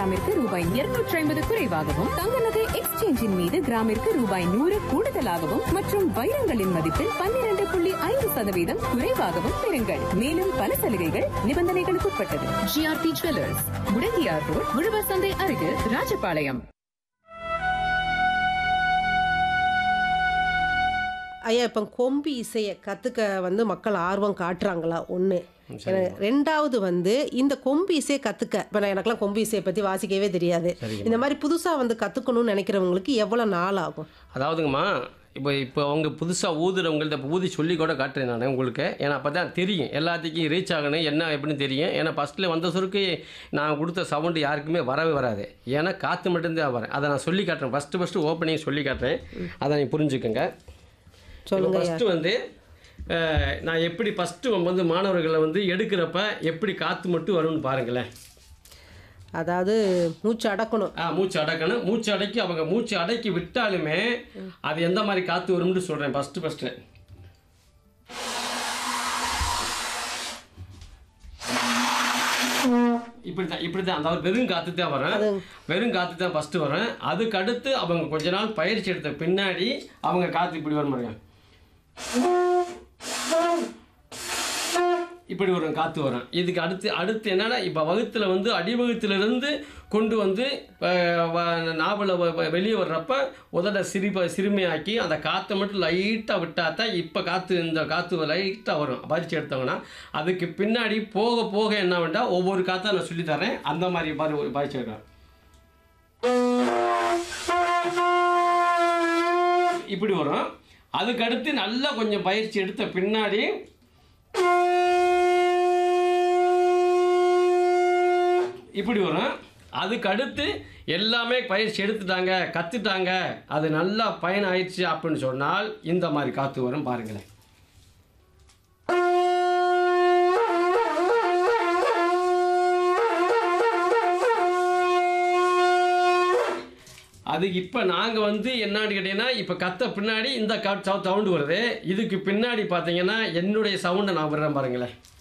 கிராமிற்கு ரூபாய் இருநூற்றி ஐம்பது குறைவாகவும் தங்க நகை எக்ஸ்சேஞ்சின் மீது கிராமிற்கு ரூபாய் நூறு கூடுதலாகவும் மற்றும் வைரங்களின் மதிப்பில் பன்னிரண்டு புள்ளி ஐந்து சதவீதம் குறைவாகவும் பெறுங்கள் மேலும் பல சலுகைகள் நிபந்தனைகளுக்கு உட்பட்டது ஜிஆர்பி ஜுவல்லர்ஸ் முடங்கியார் ரோட் உழவர் சந்தை அருகில் ராஜபாளையம் ஐயா இப்போ கொம்பு இசையை கற்றுக்க வந்து மக்கள் ஆர்வம் காட்டுறாங்களா ஒன்று ரெண்டாவது வந்து இந்த கொம்பு இசையை கற்றுக்க இப்போ நான் எனக்கெல்லாம் கொம்பு இசையை பற்றி வாசிக்கவே தெரியாது இந்த மாதிரி புதுசாக வந்து கற்றுக்கணும்னு நினைக்கிறவங்களுக்கு எவ்வளோ நாள் ஆகும் அதாவதுங்கம்மா இப்போ இப்போ அவங்க புதுசாக ஊதுறவங்கள்ட்ட இப்போ ஊதி சொல்லி கூட காட்டுறேன் நான் உங்களுக்கு ஏன்னா அப்போ தான் தெரியும் எல்லாத்துக்கும் ரீச் ஆகணும் என்ன எப்படின்னு தெரியும் ஏன்னா ஃபஸ்ட்டில் வந்த சுருக்கு நான் கொடுத்த சவுண்டு யாருக்குமே வரவே வராது ஏன்னா காற்று மட்டும்தான் வரேன் அதை நான் சொல்லி காட்டுறேன் ஃபஸ்ட்டு ஃபஸ்ட்டு ஓப்பனிங் சொல்லி காட்டுறேன் அதை நீ புரிஞ்சுக்கங்க சொல்லுங்க ஐயா ஃபஸ்ட்டு வந்து அஹ், நான் எப்படி ஃபஸ்ட்டு வந்து மாணவர்களை வந்து எடுக்கிறப்ப எப்படி காற்று மட்டும் வரும்னு பாருங்களேன் அதாவது மூச்சு அடக்கணும் ஆ மூச்சு அடக்கணும் மூச்சு அடக்கி அவங்க மூச்சு அடக்கி விட்டாலுமே அது எந்த மாதிரி காற்று வரும்னு சொல்கிறேன் ஃபஸ்ட்டு ஃபஸ்ட்டு இப்படி தான் இப்படி தான் அதாவது வெறும் காற்று தான் வரும் வெறும் காற்று தான் ஃபஸ்ட்டு வரும் அதுக்கு அடுத்து அவங்க கொஞ்ச நாள் பயிற்சி எடுத்த பின்னாடி அவங்க காற்று இப்படி வர முடியும் இப்படி ஒரு காற்று வரும் இதுக்கு அடுத்து அடுத்து என்னன்னா இப்போ வகுத்தில் வந்து அடிவகுத்திலிருந்து கொண்டு வந்து நாவலை வெளியே வர்றப்ப உதட சிரிப்ப சிறுமையாக்கி அந்த காற்றை மட்டும் லைட்டாக விட்டா தான் இப்போ காற்று இந்த காற்று லைட்டாக வரும் பறிச்சு எடுத்தோங்கன்னா அதுக்கு பின்னாடி போக போக என்ன வேண்டாம் ஒவ்வொரு காற்றா நான் சொல்லித் தரேன் அந்த மாதிரி பாரு ஒரு பறிச்சு எடுக்கிறேன் இப்படி வரும் அதுக்கு அடுத்து நல்லா கொஞ்சம் பயிற்சி எடுத்த பின்னாடி இப்படி வரும் அதுக்கு அடுத்து எல்லாமே பயிற்சி எடுத்துட்டாங்க கற்றுட்டாங்க அது நல்லா பயன் ஆயிடுச்சு அப்படின்னு சொன்னால் இந்த மாதிரி காற்று வரும் பாருங்களேன் அது இப்போ நாங்கள் வந்து என்னன்னு கேட்டிங்கன்னா இப்போ கத்த பின்னாடி இந்த சவுண்டு வருது இதுக்கு பின்னாடி பார்த்தீங்கன்னா என்னுடைய சவுண்டை நான் விடுறேன் பாருங்களேன்